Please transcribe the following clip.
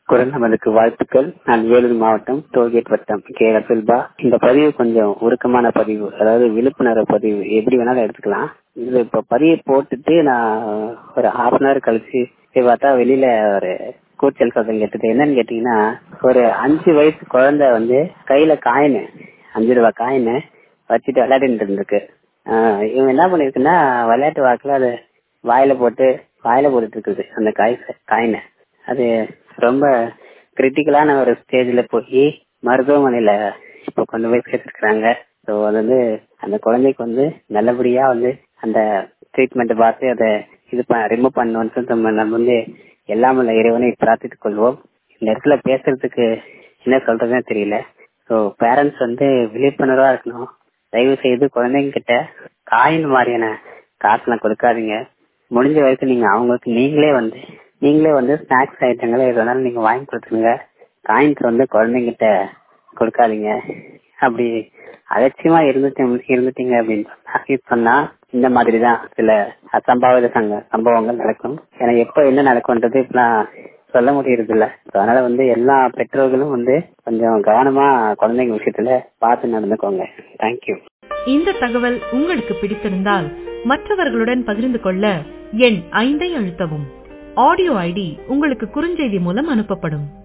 குரல் நமதுக்கு வாழ்த்துக்கள் நான் வேலூர் மாவட்டம் டோல்கேட் வட்டம் கே ரசுல்பா இந்த பதிவு கொஞ்சம் உருக்கமான பதிவு அதாவது விழிப்புணர்வு பதிவு எப்படி வேணாலும் எடுத்துக்கலாம் இது இப்ப பதிவு போட்டுட்டு நான் ஒரு ஹாஃப் அன் ஹவர் கழிச்சு போய் பார்த்தா வெளியில ஒரு கூச்சல் சத்தம் கேட்டது என்னன்னு கேட்டீங்கன்னா ஒரு அஞ்சு வயசு குழந்தை வந்து கையில காயின் அஞ்சு ரூபாய் காயின் வச்சுட்டு விளையாடிட்டு இருந்திருக்கு ஆஹ் இவன் என்ன பண்ணிருக்குன்னா விளையாட்டு வாக்குல அது வாயில போட்டு வாயில போட்டுட்டு இருக்குது அந்த காய் காயினை அது ரொம்ப கிரிட்டிக்கலான ஒரு ஸ்டேஜ்ல போய் மருத்துவமனையில இப்போ கொண்டு போய் சேர்த்திருக்கிறாங்க ஸோ அது வந்து அந்த குழந்தைக்கு வந்து நல்லபடியா வந்து அந்த ட்ரீட்மெண்ட் பார்த்து அதை இது ரிமூவ் பண்ணணும்னு நம்ம நம்ம வந்து எல்லாம் உள்ள இறைவனை பிரார்த்தித்துக் கொள்வோம் இந்த இடத்துல பேசுறதுக்கு என்ன சொல்றதுன்னு தெரியல ஸோ பேரண்ட்ஸ் வந்து விழிப்புணர்வா இருக்கணும் தயவு செய்து குழந்தைங்க கிட்ட காயின் மாதிரியான காசுலாம் கொடுக்காதீங்க முடிஞ்ச வரைக்கும் நீங்க அவங்களுக்கு நீங்களே வந்து நீங்களே வந்து ஸ்நாக்ஸ் ஐட்டங்களை எது வேணாலும் நீங்க வாங்கி கொடுத்துருங்க காயின்ஸ் வந்து குழந்தைங்கிட்ட கொடுக்காதீங்க அப்படி அலட்சியமா இருந்துட்டு இருந்துட்டீங்க அப்படின்னு சொன்னா இந்த மாதிரி தான் சில அசம்பாவித சங்க சம்பவங்கள் நடக்கும் ஏன்னா எப்ப என்ன நடக்கும்ன்றது இப்பெல்லாம் சொல்ல முடியறது இல்ல அதனால வந்து எல்லா பெற்றோர்களும் வந்து கொஞ்சம் கவனமா குழந்தைங்க விஷயத்துல பார்த்து நடந்துக்கோங்க தேங்க்யூ இந்த தகவல் உங்களுக்கு பிடித்திருந்தால் மற்றவர்களுடன் பகிர்ந்து கொள்ள எண் ஐந்தை அழுத்தவும் ஆடியோ ஐடி உங்களுக்கு குறுஞ்செய்தி மூலம் அனுப்பப்படும்